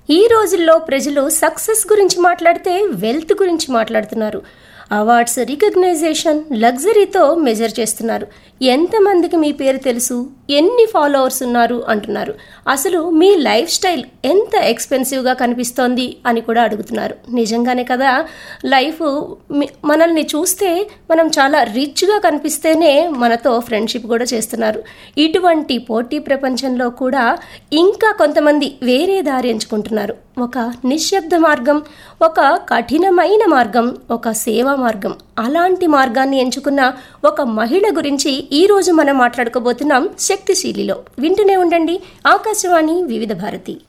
ఈ రోజుల్లో ప్రజలు సక్సెస్ గురించి మాట్లాడితే వెల్త్ గురించి మాట్లాడుతున్నారు అవార్డ్స్ రికగ్నైజేషన్ లగ్జరీతో మెజర్ చేస్తున్నారు ఎంతమందికి మీ పేరు తెలుసు ఎన్ని ఫాలోవర్స్ ఉన్నారు అంటున్నారు అసలు మీ లైఫ్ స్టైల్ ఎంత ఎక్స్పెన్సివ్గా కనిపిస్తోంది అని కూడా అడుగుతున్నారు నిజంగానే కదా లైఫ్ మీ- మనల్ని చూస్తే మనం చాలా రిచ్గా కనిపిస్తేనే మనతో ఫ్రెండ్షిప్ కూడా చేస్తున్నారు ఇటువంటి పోటీ ప్రపంచంలో కూడా ఇంకా కొంతమంది వేరే దారి ఎంచుకుంటున్నారు ఒక నిశ్శబ్ద మార్గం ఒక కఠినమైన మార్గం ఒక సేవా మార్గం అలాంటి మార్గాన్ని ఎంచుకున్న ఒక మహిళ గురించి ఈ రోజు మనం మాట్లాడుకోబోతున్నాం శక్తిశీలిలో వింటూనే ఉండండి ఆకాశవాణి వివిధ భారతి